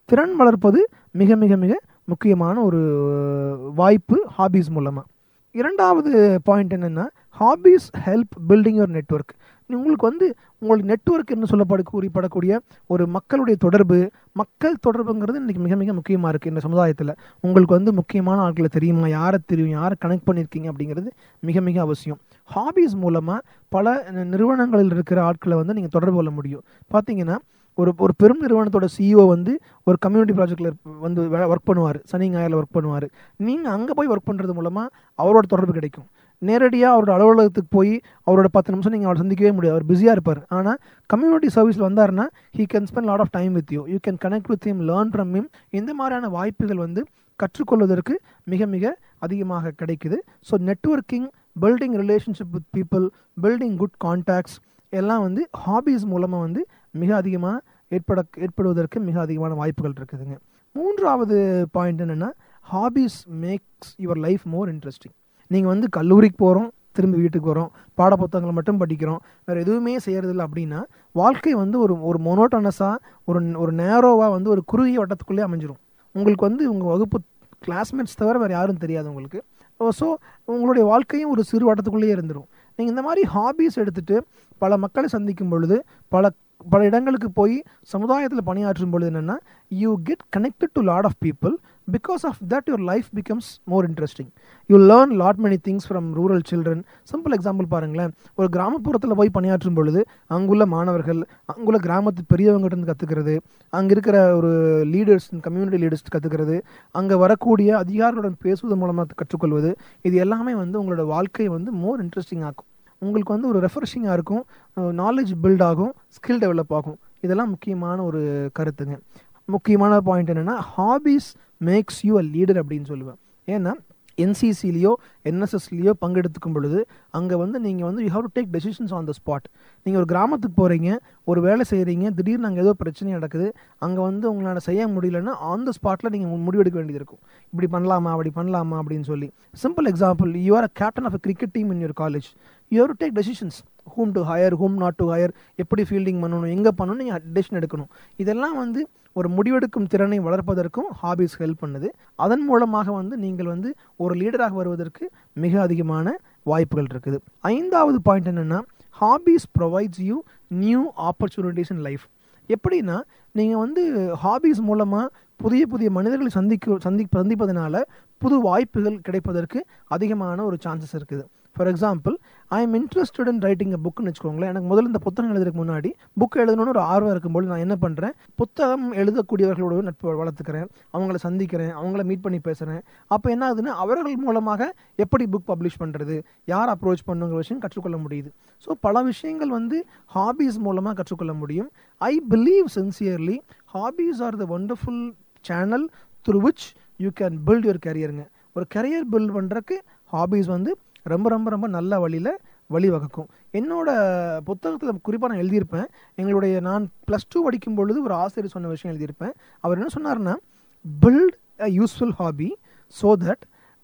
திறன் வளர்ப்பது மிக மிக மிக முக்கியமான ஒரு வாய்ப்பு ஹாபீஸ் மூலமாக இரண்டாவது பாயிண்ட் என்னென்னா hobbies help building your network உங்களுக்கு வந்து உங்களுக்கு நெட்ஒர்க் என்று சொல்லப்பட கூறிப்படக்கூடிய ஒரு மக்களுடைய தொடர்பு மக்கள் தொடர்புங்கிறது இன்றைக்கி மிக மிக முக்கியமாக இருக்குது இந்த சமுதாயத்தில் உங்களுக்கு வந்து முக்கியமான ஆட்களை தெரியுமா யாரை தெரியும் யாரை கனெக்ட் பண்ணியிருக்கீங்க அப்படிங்கிறது மிக மிக அவசியம் ஹாபீஸ் மூலமாக பல நிறுவனங்களில் இருக்கிற ஆட்களை வந்து நீங்கள் தொடர்பு கொள்ள முடியும் பார்த்தீங்கன்னா ஒரு ஒரு பெரும் நிறுவனத்தோட சிஇஓ வந்து ஒரு கம்யூனிட்டி ப்ராஜெக்டில் வந்து ஒர்க் பண்ணுவார் சனி ஞாயிறில் ஒர்க் பண்ணுவார் நீங்கள் அங்கே போய் ஒர்க் பண்ணுறது மூலமாக அவரோட தொடர்பு கிடைக்கும் நேரடியாக அவரோட அலுவலகத்துக்கு போய் அவரோட பத்து நிமிஷம் நீங்கள் அவரை சந்திக்கவே முடியாது அவர் பிஸியாக இருப்பார் ஆனால் கம்யூனிட்டி சர்வீஸில் வந்தாருன்னா he can spend lot of time with you you can connect with him learn from him இந்த மாதிரியான வாய்ப்புகள் வந்து கற்றுக்கொள்வதற்கு மிக மிக அதிகமாக கிடைக்குது so networking building relationship with people building good contacts எல்லாம் வந்து ஹாபீஸ் மூலமாக வந்து மிக அதிகமாக ஏற்பட ஏற்படுவதற்கு மிக அதிகமான வாய்ப்புகள் இருக்குதுங்க மூன்றாவது பாயிண்ட் என்னென்னா hobbies makes your life more interesting நீங்கள் வந்து கல்லூரிக்கு போகிறோம் திரும்பி வீட்டுக்கு வரோம் பாடப்புத்தகங்களை மட்டும் படிக்கிறோம் வேறு எதுவுமே செய்கிறதில்ல அப்படின்னா வாழ்க்கை வந்து ஒரு ஒரு மொனோட்டனஸாக ஒரு ஒரு நேரோவாக வந்து ஒரு குறுகிய வட்டத்துக்குள்ளே அமைஞ்சிரும் உங்களுக்கு வந்து உங்கள் வகுப்பு கிளாஸ்மேட்ஸ் தவிர வேறு யாரும் தெரியாது உங்களுக்கு ஸோ உங்களுடைய வாழ்க்கையும் ஒரு சிறு வட்டத்துக்குள்ளேயே இருந்துடும் நீங்கள் இந்த மாதிரி ஹாபீஸ் எடுத்துகிட்டு பல மக்களை சந்திக்கும் பொழுது பல பல இடங்களுக்கு போய் சமுதாயத்தில் பணியாற்றும் பொழுது என்னென்னா you get connected to lot of people because of that your life becomes more interesting you learn lot many things from rural children simple example பாருங்களேன் ஒரு கிராமப்புறத்தில் போய் பணியாற்றும் பொழுது அங்குள்ள மாணவர்கள் அங்குள்ள கிராமத்து பெரியவங்ககிட்ட கற்றுக்கிறது அங்கே இருக்கிற ஒரு லீடர்ஸ் கம்யூனிட்டி லீடர்ஸ் கற்றுக்கிறது அங்கே வரக்கூடிய அதிகாரிகளுடன் பேசுவதன் மூலமாக கற்றுக்கொள்வது இது எல்லாமே வந்து உங்களோட வாழ்க்கையை வந்து மோர் இன்ட்ரெஸ்டிங் ஆக்கும் உங்களுக்கு வந்து ஒரு ரெஃப்ரெஷிங்காக இருக்கும் நாலேஜ் பில்ட் ஆகும் ஸ்கில் டெவலப் ஆகும் இதெல்லாம் முக்கியமான ஒரு கருத்துங்க முக்கியமான பாயிண்ட் என்னென்னா hobbies makes you a leader அப்படின்னு சொல்லுவேன் ஏன்னா என்சிசிலேயோ என்எஸ்எஸ்லேயோ பங்கெடுத்துக்கும் பொழுது அங்கே வந்து நீங்கள் வந்து you have to take decisions on the spot நீங்கள் ஒரு கிராமத்துக்கு போகிறீங்க ஒரு வேலை செய்கிறீங்க திடீர்னு அங்கே ஏதோ பிரச்சனை நடக்குது அங்கே வந்து உங்களால் செய்ய முடியலன்னா ஆன் த ஸ்பாட்டில் நீங்கள் முடிவெடுக்க வேண்டியது இருக்கும் இப்படி பண்ணலாமா அப்படி பண்ணலாமா அப்படின்னு சொல்லி simple example you are a captain of a cricket team in your college you have to take decisions whom to hire whom not to hire எப்படி ஃபீல்டிங் பண்ணணும் எங்கே பண்ணணும் நீங்கள் டெசிஷன் எடுக்கணும் இதெல்லாம் வந்து ஒரு முடிவெடுக்கும் திறனை வளர்ப்பதற்கும் ஹாபீஸ் ஹெல்ப் பண்ணுது அதன் மூலமாக வந்து நீங்கள் வந்து ஒரு லீடராக வருவதற்கு மிக அதிகமான வாய்ப்புகள் இருக்குது ஐந்தாவது பாயிண்ட் என்னென்னா hobbies provides you new opportunities in life எப்படின்னா நீங்கள் வந்து ஹாபீஸ் மூலமாக புதிய புதிய மனிதர்களை சந்திக்க சந்தி சந்திப்பதனால புது வாய்ப்புகள் கிடைப்பதற்கு அதிகமான ஒரு சான்சஸ் இருக்குது for example I am interested in writing a புக்னு வச்சுக்கோங்களேன் எனக்கு முதல்ல இந்த புத்தகம் எழுதுறதுக்கு முன்னாடி புக் எழுதணும்னு ஒரு ஆர்வம் இருக்கும்போது நான் என்ன பண்ணுறேன் புத்தகம் எழுதக்கூடியவர்களோட நட்பு வளர்த்துக்கிறேன் அவங்கள சந்திக்கிறேன் அவங்கள மீட் பண்ணி பேசுகிறேன் அப்போ என்ன ஆகுதுன்னா அவர்கள் மூலமாக எப்படி புக் பப்ளிஷ் பண்ணுறது யார் அப்ரோச் பண்ணுங்கிற விஷயம் கற்றுக்கொள்ள முடியுது ஸோ பல விஷயங்கள் வந்து ஹாபீஸ் மூலமாக கற்றுக்கொள்ள முடியும் I believe sincerely hobbies are the wonderful channel through which you can build your கரியருங்க ஒரு கரியர் பில்ட் பண்ணுறக்கு ஹாபீஸ் வந்து ரொம்ப ரொம்ப ரொம்ப நல்ல வழியில் வழிவகுக்கும் என்னோட புத்தகத்தில் குறிப்பாக நான் எழுதியிருப்பேன் எங்களுடைய நான் ப்ளஸ் டூ படிக்கும் பொழுது ஒரு ஆசிரியர் சொன்ன விஷயம் எழுதியிருப்பேன் அவர் என்ன சொன்னார்னா build a useful hobby so that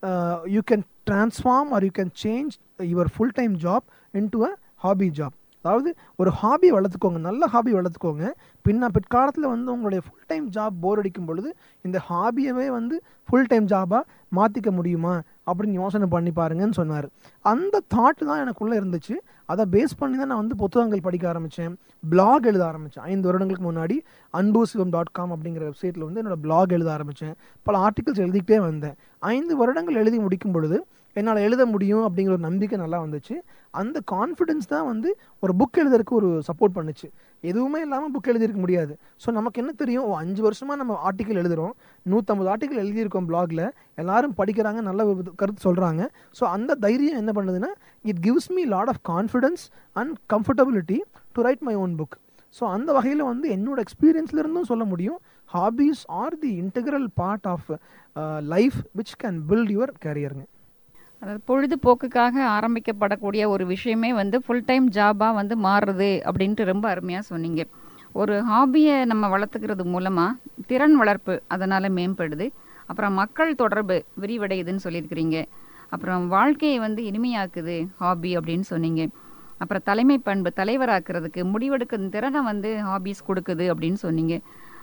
you can transform or you can change your full time job into a hobby job அதாவது ஒரு ஹாபி வளர்த்துக்கோங்க நல்ல ஹாபி வளர்த்துக்கோங்க பின்ன பிற்காலத்தில் வந்து உங்களுடைய ஃபுல் டைம் ஜாப் போர் அடிக்கும் பொழுது இந்த ஹாபியவே வந்து ஃபுல் டைம் ஜாபாக மாற்றிக்க முடியுமா அப்படின்னு யோசனை பண்ணி பாருங்கன்னு சொன்னார் அந்த தாட் தான் எனக்குள்ளே இருந்துச்சு அதை பேஸ் பண்ணி தான் நான் வந்து புத்தகங்கள் படிக்க ஆரம்பித்தேன் பிளாக் எழுத ஆரம்பித்தேன் ஐந்து வருடங்களுக்கு முன்னாடி அன்பு சிவம் டாட் காம் அப்படிங்கிற வெப்சைட்டில் வந்து என்னோடய பிளாக் எழுத ஆரம்பித்தேன் பல ஆர்டிகல்ஸ் எழுதிக்கிட்டே வந்தேன் ஐந்து வருடங்கள் எழுதி முடிக்கும் பொழுது என்னால் எழுத முடியும் அப்படிங்கிற ஒரு நம்பிக்கை நல்லா வந்துச்சு அந்த கான்ஃபிடென்ஸ் தான் வந்து ஒரு புக் எழுதுறதுக்கு ஒரு சப்போர்ட் பண்ணுச்சு எதுவுமே இல்லாமல் புக் எழுதியிருக்க முடியாது ஸோ நமக்கு என்ன தெரியும் ஓ அஞ்சு வருஷமாக நம்ம ஆர்டிக்கல் எழுதுகிறோம் நூற்றம்பது ஆர்டிக்கல் எழுதியிருக்கோம் பிளாகில் எல்லாரும் படிக்கிறாங்க நல்ல ஒரு கருத்து சொல்கிறாங்க ஸோ அந்த தைரியம் என்ன பண்ணுதுன்னா it gives me lot of confidence and comfortability to write my own book so அந்த வகையில் வந்து என்னோட எக்ஸ்பீரியன்ஸ்லேருந்தும் சொல்ல முடியும் hobbies are the integral part of life which can build your கேரியருங்க அதாவது பொழுதுபோக்குக்காக ஆரம்பிக்கப்படக்கூடிய ஒரு விஷயமே வந்து ஃபுல் டைம் ஜாபாக வந்து மாறுறது அப்படின்ட்டு ரொம்ப அருமையாக சொன்னீங்க ஒரு ஹாபியை நம்ம வளர்த்துக்கிறது மூலமாக திறன் வளர்ப்பு அதனால் மேம்படுது அப்புறம் மக்கள் தொடர்பு விரிவடையுதுன்னு சொல்லியிருக்கிறீங்க அப்புறம் வாழ்க்கையை வந்து இனிமையாக்குது ஹாபி அப்படின்னு சொன்னீங்க அப்புறம் தலைமை பண்பு தலைவராக்குறதுக்கு முடிவெடுக்கும் திறனை வந்து ஹாபிஸ் கொடுக்குது அப்படின்னு சொன்னீங்க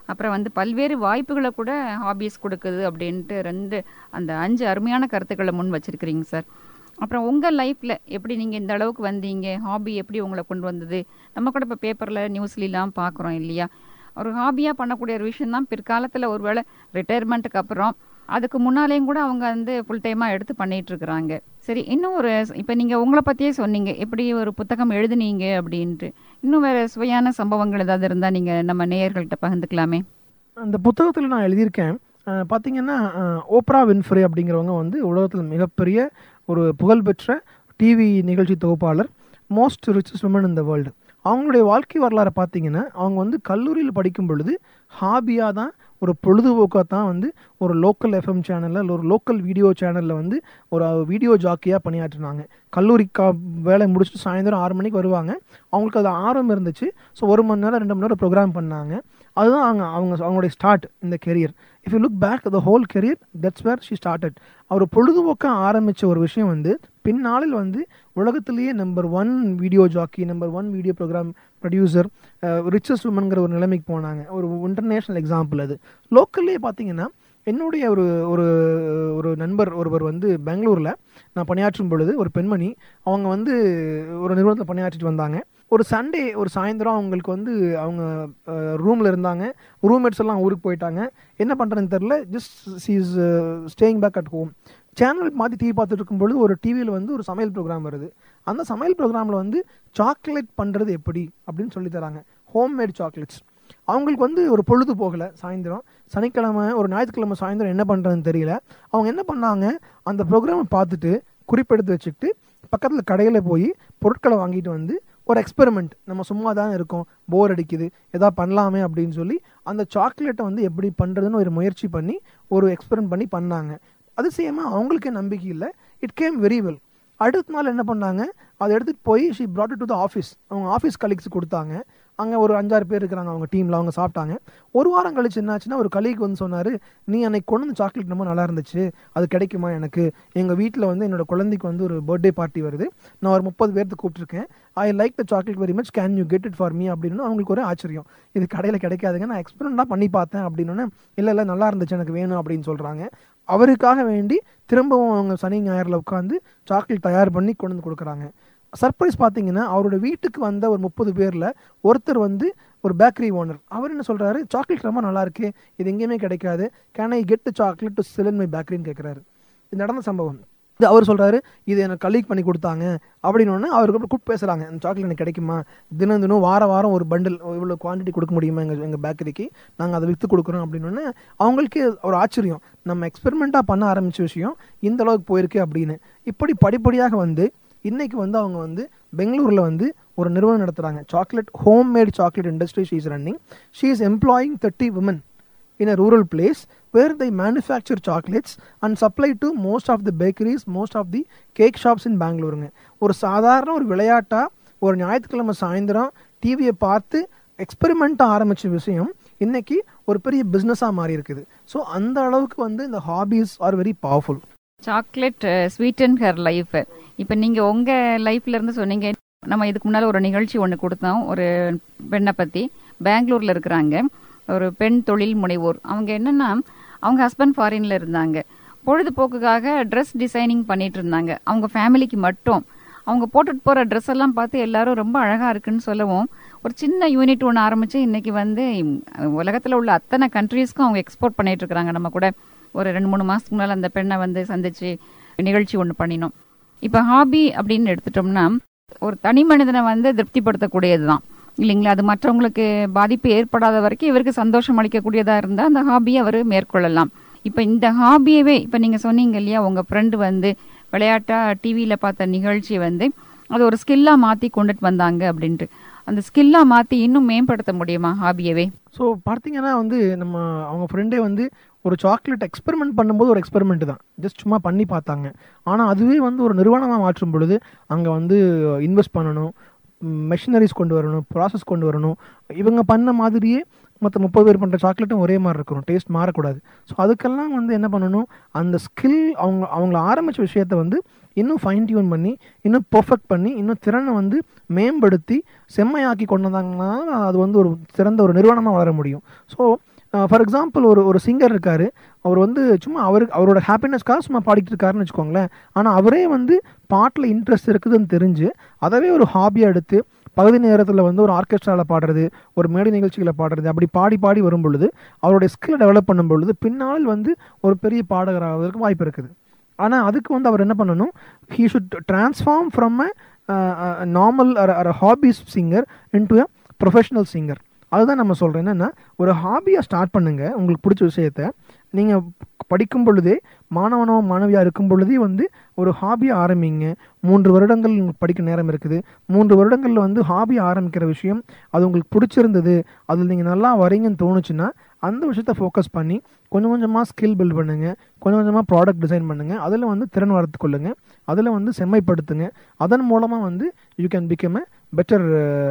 அப்புறம் வந்து பல்வேறு வாய்ப்புகளை கூட ஹாபீஸ் கொடுக்குது அப்படின்ட்டு ரெண்டு அந்த அஞ்சு அருமையான கருத்துக்களை முன் வச்சிருக்கிறீங்க சார் அப்புறம் உங்கள் லைஃப்பில் எப்படி நீங்கள் இந்த அளவுக்கு வந்தீங்க ஹாபி எப்படி உங்களை கொண்டு வந்தது நம்ம கூட இப்போ பேப்பரில் நியூஸ்லாம் பார்க்குறோம் இல்லையா ஒரு ஹாபியாக பண்ணக்கூடிய ஒரு விஷயம் தான் பிற்காலத்தில் ஒருவேளை ரிட்டையர்மெண்ட்டுக்கு அப்புறம் அதுக்கு முன்னாலேயும் கூட அவங்க வந்து ஃபுல் டைமாக எடுத்து பண்ணிட்டு இருக்கிறாங்க சரி இன்னும் ஒரு இப்போ நீங்கள் உங்களை பற்றியே சொன்னீங்க எப்படி ஒரு புத்தகம் எழுதுனீங்க அப்படின்ட்டு இன்னும் வேறு சுவையான சம்பவங்கள் ஏதாவது இருந்தால் நீங்கள் நம்ம நேயர்கள்ட்ட பகிர்ந்துக்கலாமே அந்த புத்தகத்தில் நான் எழுதியிருக்கேன் அஹ், பார்த்தீங்கன்னா அஹ், ஓப்ரா வின்ஃப்ரே அப்படிங்கிறவங்க வந்து உலகத்தில் மிகப்பெரிய ஒரு புகழ்பெற்ற டிவி நிகழ்ச்சி தொகுப்பாளர் most richest woman in the world அவங்களுடைய வாழ்க்கை வரலாறை பார்த்தீங்கன்னா அவங்க வந்து கல்லூரியில் படிக்கும் பொழுது ஹாபியாக தான் ஒரு பொழுதுபோக்காக தான் வந்து ஒரு லோக்கல் எஃப்எம் சேனலில் இல்லை ஒரு லோக்கல் வீடியோ சேனலில் வந்து ஒரு வீடியோ ஜாக்கியாக பணியாற்றினாங்க கல்லூரி கா வேலை முடிச்சுட்டு சாயந்தரம் ஆறு மணிக்கு வருவாங்க அவங்களுக்கு அது ஆர்வம் இருந்துச்சு ஸோ ஒரு மணி நேரம் ரெண்டு மணி நேரம் ப்ரோக்ராம் பண்ணாங்க அதுதான் அவங்க அவங்க அவங்களுடைய ஸ்டார்ட் இந்த career if you look back the whole career that's where she started அவர் பொழுதுபோக்காக ஆரம்பித்த ஒரு விஷயம் வந்து பின்னாளில் வந்து உலகத்திலேயே number one video jockey number one video program producer richest உமன்கிற ஒரு நிலைமைக்கு போனாங்க ஒரு இன்டர்நேஷ்னல் எக்ஸாம்பிள் அது லோக்கல்லே பார்த்தீங்கன்னா என்னுடைய ஒரு ஒரு ஒரு நண்பர் ஒருவர் வந்து பெங்களூரில் நான் பணியாற்றும் பொழுது ஒரு பெண்மணி அவங்க வந்து ஒரு நிறுவனத்தில் பணியாற்றிட்டு வந்தாங்க ஒரு சண்டே ஒரு சாயந்தரம் அவங்களுக்கு வந்து அவங்க ரூமில் இருந்தாங்க ரூம்மேட்ஸ் எல்லாம் ஊருக்கு போயிட்டாங்க என்ன பண்ணுறதுன்னு தெரில just she is staying back at home channel மாற்றி டிவி பார்த்துட்டு இருக்கும்பொழுது ஒரு டிவியில் வந்து ஒரு சமையல் ப்ரோக்ராம் வருது அந்த சமையல் ப்ரோக்ராமில் வந்து சாக்லேட் பண்ணுறது எப்படி அப்படின்னு சொல்லி தராங்க ஹோம்மேட் சாக்லேட்ஸ் அவங்களுக்கு வந்து ஒரு பொழுது போகலை சாயந்தரம் சனிக்கிழமை ஒரு ஞாயிற்றுக்கிழமை சாயந்தரம் என்ன பண்ணுறதுன்னு தெரியல அவங்க என்ன பண்ணாங்க அந்த ப்ரோக்ராமை பார்த்துட்டு குறிப்பெடுத்து வச்சுக்கிட்டு பக்கத்தில் கடையில் போய் பொருட்களை வாங்கிட்டு வந்து ஒரு எக்ஸ்பெரிமெண்ட் நம்ம சும்மா தான் இருக்கோம் போர் அடிக்குது எதாவது பண்ணலாமே அப்படின்னு சொல்லி அந்த சாக்லேட்டை வந்து எப்படி பண்ணுறதுன்னு ஒரு முயற்சி பண்ணி ஒரு எக்ஸ்பெரிமெண்ட் பண்ணி பண்ணாங்க அதிசயமாக அவங்களுக்கே நம்பிக்கை இல்லை இட் கேம் வெரி வெல் அடுத்த நாள் என்ன பண்ணாங்க அதை எடுத்துகிட்டு போய் she brought it to the office அவங்க ஆஃபீஸ் கலீக்ஸ் கொடுத்தாங்க அங்கே ஒரு அஞ்சாறு பேர் இருக்கிறாங்க அவங்க டீமில் அவங்க சாப்பிட்டாங்க ஒரு வாரம் கழிச்சு என்னாச்சுன்னா ஒரு கலீக் வந்து சொன்னார் நீ அன்னைக்கு கொண்டு வந்து சாக்லேட் ரொம்ப நல்லா இருந்துச்சு அது கிடைக்குமா எனக்கு எங்கள் வீட்டில் வந்து என்னோட குழந்தைக்கு வந்து ஒரு பர்த்டே பார்ட்டி வருது நான் ஒரு முப்பது பேர்த்து கூப்பிட்டுருக்கேன் I like the chocolate very much can you get it for me அப்படின்னு அவங்களுக்கு ஒரு ஆச்சரியம் இது கடையில் கிடைக்காதுங்க நான் எக்ஸ்பெரிமெண்ட்டாக பண்ணி பார்த்தேன் அப்படின்னு இல்லை இல்லை நல்லா இருந்துச்சு எனக்கு வேணும் அப்படின்னு சொல்கிறாங்க அவருக்காக வேண்டி திரும்பவும் அவங்க சனி ஞாயிறில் உட்காந்து சாக்லேட் தயார் பண்ணி கொண்டு வந்து கொடுக்குறாங்க சர்ப்ரைஸ் பார்த்தீங்கன்னா அவரோட வீட்டுக்கு வந்த ஒரு முப்பது பேரில் ஒருத்தர் வந்து ஒரு பேக்கரி ஓனர் அவர் என்ன சொல்கிறாரு சாக்லேட் ரொம்ப நல்லா இருக்கு இது எங்கேயுமே கிடைக்காது can I get chocolate to sell in my பேக்கரின்னு கேட்குறாரு இது நடந்த சம்பவம் இது அவர் சொல்கிறாரு இது எனக்கு கலீக் பண்ணி கொடுத்தாங்க அப்படின்னு ஒன்று அவருக்கு அப்புறம் கூப்பிட்டு பேசுகிறாங்க இந்த சாக்லேட் எனக்கு கிடைக்குமா தினம் தினம் வார வாரம் ஒரு பண்டில் இவ்வளோ குவான்டிட்டி கொடுக்க முடியுமா எங்கள் எங்கள் பேக்கரிக்கு நாங்கள் அதை விற்று கொடுக்குறோம் அப்படின்னு ஒன்று அவங்களுக்கு ஒரு ஆச்சரியம் நம்ம எக்ஸ்பெரிமெண்ட்டாக பண்ண ஆரம்பித்த விஷயம் இந்த அளவுக்கு போயிருக்கு அப்படின்னு இப்படி படிப்படியாக வந்து இன்னைக்கு வந்து அவங்க வந்து பெங்களூரில் வந்து ஒரு நிறுவனம் நடத்துகிறாங்க chocolate home made chocolate industry she is running she is employing thirty women in a rural place where they manufacture chocolates and supply to most of the bakeries, most of the cake shops in பெங்களூருங்க ஒரு சாதாரண ஒரு விளையாட்டா ஒரு ஞாயிற்றுக்கிழமை சாயந்தரம் டிவியை பார்த்து எக்ஸ்பெரிமெண்ட்டாக ஆரம்பித்த விஷயம் இன்னைக்கு ஒரு பெரிய பிஸ்னஸாக மாறி இருக்குது ஸோ அந்த அளவுக்கு வந்து இந்த hobbies are very powerful chocolate sweet and her life இப்போ நீங்கள் உங்கள் லைஃப்ல இருந்து சொன்னீங்க நம்ம இதுக்கு முன்னால் ஒரு நிகழ்ச்சி ஒன்று கொடுத்தோம் ஒரு பெண்ணை பற்றி பெங்களூரில் இருக்கிறாங்க ஒரு பெண் தொழில் முனைவோர் அவங்க என்னன்னா அவங்க ஹஸ்பண்ட் ஃபாரின்ல இருந்தாங்க பொழுதுபோக்குக்காக ட்ரெஸ் டிசைனிங் பண்ணிட்டு இருந்தாங்க அவங்க ஃபேமிலிக்கு மட்டும் அவங்க போட்டுட்டு போகிற ட்ரெஸ் எல்லாம் பார்த்து எல்லாரும் ரொம்ப அழகாக இருக்குன்னு சொல்லவும் ஒரு சின்ன யூனிட் ஒன்று ஆரம்பித்து இன்னைக்கு வந்து உலகத்தில் உள்ள அத்தனை கண்ட்ரீஸ்க்கும் அவங்க எக்ஸ்போர்ட் பண்ணிட்டு இருக்கிறாங்க நம்ம கூட ஒரு ரெண்டு மூணு மாதத்துக்கு முன்னால் அந்த பெண்ணை வந்து சந்திச்சு நிகழ்ச்சி ஒன்று பண்ணினோம் இப்போ ஹாபி அப்படின்னு எடுத்துட்டோம்னா ஒரு தனி மனிதனை வந்து திருப்திப்படுத்தக்கூடியது தான் இல்லைங்களா அது மற்றவங்களுக்கு பாதிப்பு ஏற்படாத வரைக்கும் இவருக்கு சந்தோஷம் அளிக்கக்கூடியதாக இருந்தால் அந்த ஹாபியை அவர் மேற்கொள்ளலாம் இப்போ இந்த ஹாபியவே இப்போ நீங்கள் சொன்னீங்க இல்லையா உங்கள் ஃப்ரெண்டு வந்து விளையாட்டாக டிவியில் பார்த்த நிகழ்ச்சி வந்து அது ஒரு ஸ்கில்லாக மாற்றி கொண்டுட்டு வந்தாங்க அப்படின்ட்டு அந்த ஸ்கில்லாக மாற்றி இன்னும் மேம்படுத்த முடியுமா ஹாபியவே ஸோ பார்த்தீங்கன்னா வந்து நம்ம அவங்க ஃப்ரெண்டே வந்து ஒரு சாக்லேட் எக்ஸ்பெரிமெண்ட் பண்ணும்போது ஒரு எக்ஸ்பெரிமெண்ட் தான் ஜஸ்ட் சும்மா பண்ணி பார்த்தாங்க ஆனால் அதுவே வந்து ஒரு நிறுவனமாக மாற்றும் பொழுது அங்கே வந்து இன்வெஸ்ட் பண்ணணும் மெஷினரிஸ் கொண்டு வரணும் ப்ராசஸ் கொண்டு வரணும் இவங்க பண்ண மாதிரியே மற்ற முப்பது பேர் பண்ணுற சாக்லேட்டும் ஒரே மாதிரி இருக்கணும் டேஸ்ட் மாறக்கூடாது ஸோ அதுக்கெல்லாம் வந்து என்ன பண்ணணும் அந்த ஸ்கில் அவங்க அவங்கள ஆரம்பித்த விஷயத்தை வந்து இன்னும் ஃபைன் டியூன் பண்ணி இன்னும் பெர்ஃபெக்ட் பண்ணி இன்னும் திறனை வந்து மேம்படுத்தி செம்மையாக்கி கொண்டு வந்தாங்கன்னா அது வந்து ஒரு சிறந்த ஒரு நிறுவனமாக வளர முடியும் ஸோ ஃபார் எக்ஸாம்பிள் ஒரு ஒரு சிங்கர் இருக்கார் அவர் வந்து சும்மா அவர் அவரோட ஹாப்பினஸ்க்காக சும்மா பாடிட்டு இருக்காருன்னு வச்சுக்கோங்களேன் ஆனால் அவரே வந்து பாட்டில் இன்ட்ரெஸ்ட் இருக்குதுன்னு தெரிஞ்சு அதவே ஒரு ஹாபியாக எடுத்து பகுதி நேரத்தில் வந்து ஒரு ஆர்கெஸ்ட்ராவில் பாடுறது ஒரு மேடை நிகழ்ச்சிகளை பாடுறது அப்படி பாடி பாடி வரும் பொழுது அவருடைய ஸ்கில்லை டெவலப் பண்ணும் பொழுது பின்னால் வந்து ஒரு பெரிய பாடகர் ஆவதற்கு வாய்ப்பு இருக்குது ஆனால் அதுக்கு வந்து அவர் என்ன பண்ணணும் he should transform from a normal a hobbies singer into a professional singer அதுதான் நம்ம சொல்கிறோம் என்னென்னா ஒரு ஹாபியை ஸ்டார்ட் பண்ணுங்கள் உங்களுக்கு பிடிச்ச விஷயத்த நீங்கள் படிக்கும் பொழுதே மாணவனோ மாணவியாக இருக்கும் பொழுதே வந்து ஒரு ஹாபியை ஆரம்பிங்க மூன்று வருடங்கள் உங்களுக்கு படிக்க நேரம் இருக்குது மூன்று வருடங்களில் வந்து ஹாபி ஆரம்பிக்கிற விஷயம் அது உங்களுக்கு பிடிச்சிருந்தது அதில் நீங்கள் நல்லா வரீங்கன்னு தோணுச்சுன்னா அந்த விஷயத்த ஃபோக்கஸ் பண்ணி கொஞ்சம் கொஞ்சமாக ஸ்கில் பில்ட் பண்ணுங்கள் கொஞ்சம் கொஞ்சமாக ப்ராடக்ட் டிசைன் பண்ணுங்கள் அதில் வந்து திறன் வளர்த்து கொள்ளுங்கள் அதில் வந்து செம்மைப்படுத்துங்க அதன் மூலமாக வந்து you can become a better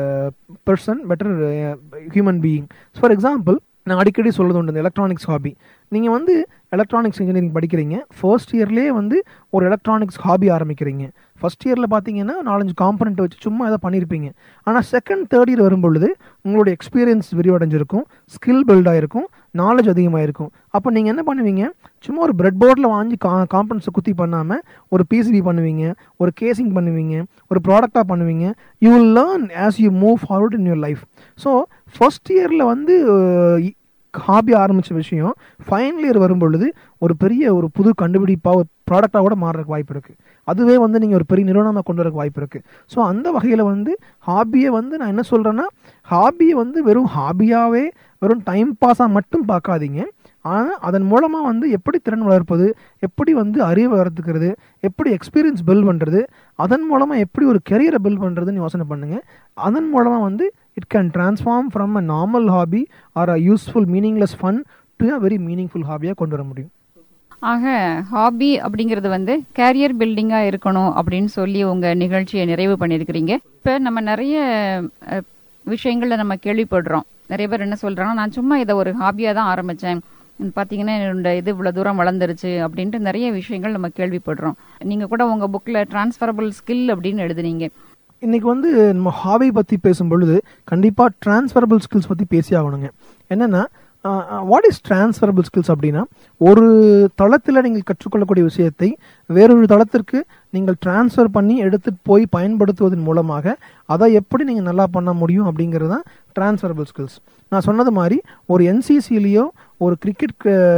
person better human being for example நான் அடிக்கடி சொல்கிறது உண்டு இந்த எலக்ட்ரானிக்ஸ் ஹாபி நீங்கள் வந்து எலக்ட்ரானிக்ஸ் இன்ஜினியரிங் படிக்கிறீங்க ஃபர்ஸ்ட் இயர்லேயே வந்து ஒரு எலக்ட்ரானிக்ஸ் ஹாபி ஆரம்பிக்கிறீங்க ஃபர்ஸ்ட் இயரில் பார்த்தீங்கன்னா நாலஞ்சு காம்பனண்ட் வச்சு சும்மா எதாவது பண்ணியிருப்பீங்க ஆனால் செகண்ட் தேர்ட் இயர் வரும்பொழுது உங்களுடைய எக்ஸ்பீரியன்ஸ் விரிவடைஞ்சிருக்கும் ஸ்கில் பில்ட் ஆகிருக்கும் நாலேஜ் அதிகமாக இருக்கும் அப்போ நீங்கள் என்ன பண்ணுவீங்க சும்மா ஒரு பிரெட் போர்டில் வாங்கி கா காம்பனண்ட்ஸை குத்தி பண்ணாமல் ஒரு பிசிபி பண்ணுவீங்க ஒரு கேசிங் பண்ணுவீங்க ஒரு ப்ராடக்டாக பண்ணுவீங்க you will learn as you move forward in your life so first இயரில் வந்து ஹாபி ஆரம்பித்த விஷயம் ஃபைனல் இயர் வரும்பொழுது ஒரு பெரிய ஒரு புது கண்டுபிடிப்பாக ஒரு ப்ராடக்டாக கூட மாறுறதுக்கு வாய்ப்பு இருக்குது அதுவே வந்து நீங்கள் ஒரு பெரிய நிறுவனமாக கொண்டு வரக்கு வாய்ப்பு இருக்குது ஸோ அந்த வகையில் வந்து ஹாபியை வந்து நான் என்ன சொல்கிறேன்னா ஹாபியை வந்து வெறும் ஹாபியாகவே வெறும் டைம் பாஸாக மட்டும் பார்க்காதீங்க ஆனால் அதன் மூலமாக வந்து எப்படி திறன் வளர்ப்பது எப்படி வந்து அறிவு வளர்த்துக்கிறது எப்படி எக்ஸ்பீரியன்ஸ் பில்ட் பண்ணுறது அதன் மூலமாக எப்படி ஒரு கெரியரை பில்ட் பண்ணுறதுன்னு யோசனை பண்ணுங்கள் அதன் மூலமாக வந்து it can transform from a normal hobby or a useful meaningless fun to a very meaningful ஹாபியாக கொண்டு வர முடியும் ஆக ஹாபி அப்படிங்கிறது வந்து கேரியர் பில்டிங்காக இருக்கணும் அப்படின்னு சொல்லி உங்கள் நிகழ்ச்சியை நிறைவு பண்ணியிருக்கிறீங்க இப்போ நம்ம நிறைய அஹ், விஷயங்கள்ல நம்ம கேள்விப்படுறோம் நிறைய பேர் என்ன சொல்கிறாங்கன்னா நான் சும்மா இதை ஒரு ஹாபியாக தான் ஆரம்பித்தேன் பார்த்தீங்கன்னா என்னோட இது இவ்வளோ தூரம் வளர்ந்துருச்சு அப்படின்ட்டு நிறைய விஷயங்கள் நம்ம கேள்விப்படுறோம் நீங்கள் கூட உங்கள் புக்கில் டிரான்ஸ்ஃபரபிள் ஸ்கில் அப்படின்னு எழுதுனீங்க இன்னைக்கு வந்து நம்ம ஹாபி பற்றி பேசும் பொழுது கண்டிப்பாக டிரான்ஸ்ஃபரபிள் ஸ்கில்ஸ் பற்றி பேசி ஆகணுங்க என்னென்னா வாட் இஸ் டிரான்ஸ்ஃபரபிள் ஸ்கில்ஸ் அப்படின்னா ஒரு தளத்தில் நீங்கள் கற்றுக்கொள்ளக்கூடிய விஷயத்தை வேறொரு தளத்திற்கு நீங்கள் டிரான்ஸ்ஃபர் பண்ணி எடுத்துட்டு போய் பயன்படுத்துவதன் மூலமாக அதை எப்படி நீங்கள் நல்லா பண்ண முடியும் அப்படிங்கிறது தான் டிரான்ஸ்ஃபரபிள் ஸ்கில்ஸ் நான் சொன்னது மாதிரி ஒரு என்சிசிலேயோ ஒரு கிரிக்கெட்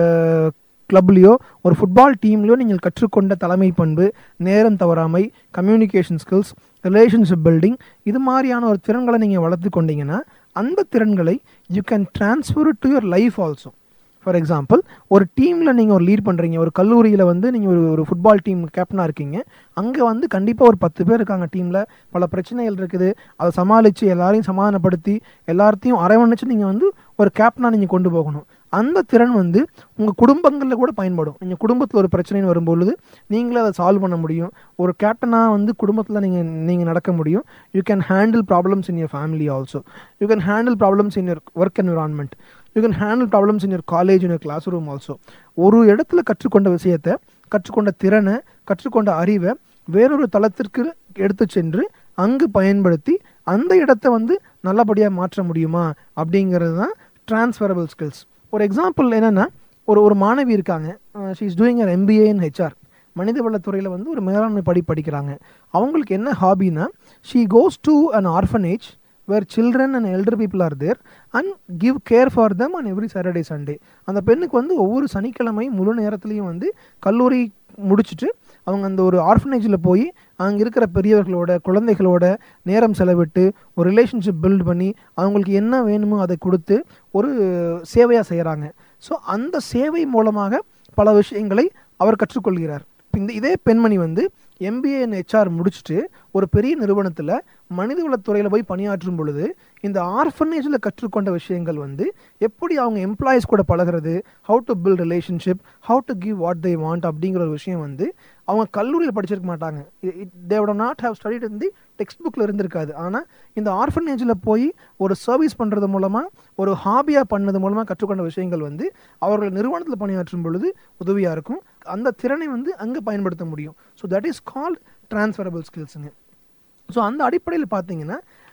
கிளப்லேயோ ஒரு ஃபுட்பால் டீம்லேயோ நீங்கள் கற்றுக்கொண்ட தலைமை பண்பு நேரம் தவறாமை கம்யூனிகேஷன் ஸ்கில்ஸ் ரிலேஷன்ஷிப் பில்டிங் இது மாதிரியான ஒரு திறன்களை நீங்கள் வளர்த்து கொண்டீங்கன்னா அந்த திறன்களை you can transfer to your life also for example ஒரு டீமில் நீங்கள் ஒரு லீட் பண்ணுறீங்க ஒரு கல்லூரியில் வந்து நீங்கள் ஒரு ஒரு ஃபுட்பால் டீம் கேப்டனாக இருக்கீங்க அங்கே வந்து கண்டிப்பாக ஒரு பத்து பேர் இருக்காங்க டீமில் பல பிரச்சனைகள் இருக்குது அதை சமாளித்து எல்லாரையும் சமாதானப்படுத்தி எல்லாத்தையும் அரவணைச்சு நீங்கள் வந்து ஒரு கேப்டனாக நீங்கள் கொண்டு போகணும் அந்த திறன் வந்து உங்கள் குடும்பங்களில் கூட பயன்படும் நீங்கள் குடும்பத்தில் ஒரு பிரச்சனைன்னு வரும்பொழுது நீங்களே அதை சால்வ் பண்ண முடியும் ஒரு கேப்டனாக வந்து குடும்பத்தில் நீங்கள் நீங்கள் நடக்க முடியும் you can handle problems in your family also you can handle problems in your work environment you can handle problems in your college in your classroom also ஒரு இடத்துல கற்றுக்கொண்ட விஷயத்தை கற்றுக்கொண்ட திறனை கற்றுக்கொண்ட அறிவை வேறொரு தளத்திற்கு எடுத்து சென்று அங்கு பயன்படுத்தி அந்த இடத்த வந்து நல்லபடியாக மாற்ற முடியுமா அப்படிங்கிறது தான் டிரான்ஸ்ஃபரபிள் ஸ்கில்ஸ் ஒரு எக்ஸாம்பிள் என்னென்னா ஒரு ஒரு மாணவி இருக்காங்க she is doing uh MBA in HR மனிதவளத்துறையில் வந்து ஒரு மேலாண்மை படி படிக்கிறாங்க அவங்களுக்கு என்ன ஹாபினா she goes to an orphanage where children and elder people are there and give care for them and every Saturday Sunday அந்த பெண்ணுக்கு வந்து ஒவ்வொரு சனிக்கிழமையும் முழு நேரத்துலையும் வந்து கல்லூரி முடிச்சுட்டு அவங்க அந்த ஒரு ஆர்ஃபனேஜில் போய் அங்கே இருக்கிற பெரியவர்களோட குழந்தைகளோட நேரம் செலவிட்டு ஒரு ரிலேஷன்ஷிப் பில்ட் பண்ணி அவங்களுக்கு என்ன வேணுமோ அதை கொடுத்து ஒரு சேவையாக செய்கிறாங்க ஸோ அந்த சேவை மூலமாக பல விஷயங்களை அவர் கற்றுக்கொள்கிறார் இப்ப இந்த இதே பெண்மணி வந்து எம்பிஏ ஹெச்ஆர் முடிச்சுட்டு ஒரு பெரிய நிறுவனத்தில் மனிதவளத்துறையில் போய் பணியாற்றும் பொழுது இந்த ஆர்ஃபனேஜில் கற்றுக்கொண்ட விஷயங்கள் வந்து எப்படி அவங்க எம்ப்ளாயிஸ் கூட பழகிறது how to build relationship how to give what they want அப்படிங்கிற ஒரு விஷயம் வந்து அவங்க கல்லூரியில் படிச்சிருக்க மாட்டாங்க தேவோட not have studied in the text புக்கில் இருந்திருக்காது ஆனால் இந்த ஆர்ஃபனேஜில் போய் ஒரு சர்வீஸ் பண்ணுறது மூலமாக ஒரு ஹாபியாக பண்ணது மூலமாக கற்றுக்கொண்ட விஷயங்கள் வந்து அவர்கள் நிறுவனத்தில் பணியாற்றும் பொழுது உதவியாக இருக்கும் அந்த திறனை வந்து அங்கே பயன்படுத்த முடியும் so that is called transferable ஸ்கில்ஸுங்க ஸோ அந்த அடிப்படையில் பார்த்தீங்கன்னா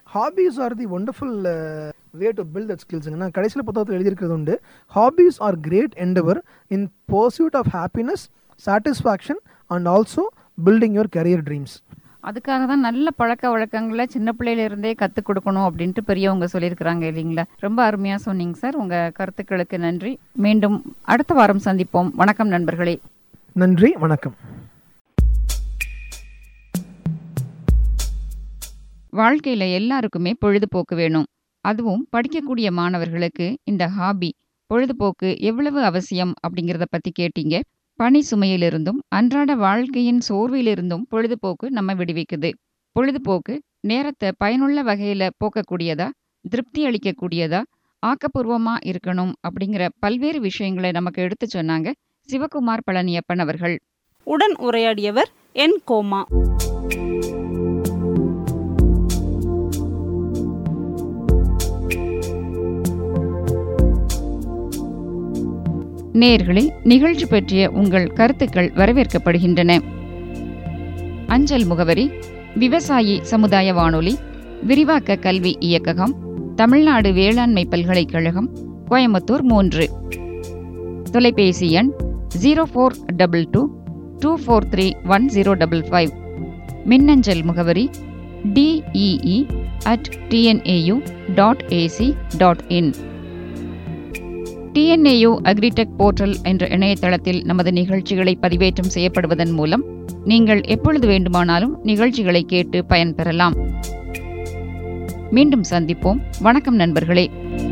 hobbies are the wonderful way to build that ஸ்கில்ஸுங்க நான் கடைசியில் புத்தகத்தில் எழுதியிருக்கிறது உண்டு hobbies are great endeavour in pursuit of happiness satisfaction and also building your career dreams அதுக்காக தான் நல்ல பழக்க வழக்கங்களை சின்ன பிள்ளையில இருந்தே கற்றுக் கொடுக்கணும் அப்படின்ட்டு பெரியவங்க சொல்லியிருக்கிறாங்க இல்லைங்களா ரொம்ப அருமையா சொன்னீங்க சார் உங்க கருத்துக்களுக்கு நன்றி மீண்டும் அடுத்த வாரம் சந்திப்போம் வணக்கம் நண்பர்களே நன்றி வணக்கம் வாழ்க்கையில எல்லாருக்குமே பொழுதுபோக்கு வேணும் அதுவும் படிக்கக்கூடிய மாணவர்களுக்கு இந்த ஹாபி பொழுதுபோக்கு எவ்வளவு அவசியம் அப்படிங்கறத பத்தி கேட்டீங்க பணி சுமையிலிருந்தும் அன்றாட வாழ்க்கையின் சோர்விலிருந்தும் பொழுதுபோக்கு நம்ம விடுவிக்குது பொழுதுபோக்கு நேரத்தை பயனுள்ள வகையில போக்கக்கூடியதா திருப்தி அளிக்கக்கூடியதா ஆக்கப்பூர்வமா இருக்கணும் அப்படிங்கிற பல்வேறு விஷயங்களை நமக்கு எடுத்து சொன்னாங்க சிவகுமார் பழனியப்பன் அவர்கள் உடன் உரையாடியவர் என் கோமா நேயர்களே நிகழ்ச்சி பற்றிய உங்கள் கருத்துக்கள் வரவேற்கப்படுகின்றன அஞ்சல் முகவரி விவசாயி சமுதாய வானொலி விரிவாக்க கல்வி இயக்ககம் தமிழ்நாடு வேளாண்மை பல்கலைக்கழகம் கோயம்புத்தூர் மூன்று தொலைபேசி எண் zero four double two two four three one zero double five மின்னஞ்சல் முகவரி DEE at TNAU dot AC dot in TNAU agritech portal என்ற இணையதளத்தில் நமது நிகழ்ச்சிகளை பதிவேற்றம் செய்யப்படுவதன் மூலம் நீங்கள் எப்பொழுது வேண்டுமானாலும் நிகழ்ச்சிகளை கேட்டு பயன்பெறலாம் மீண்டும் சந்திப்போம் வணக்கம் நண்பர்களே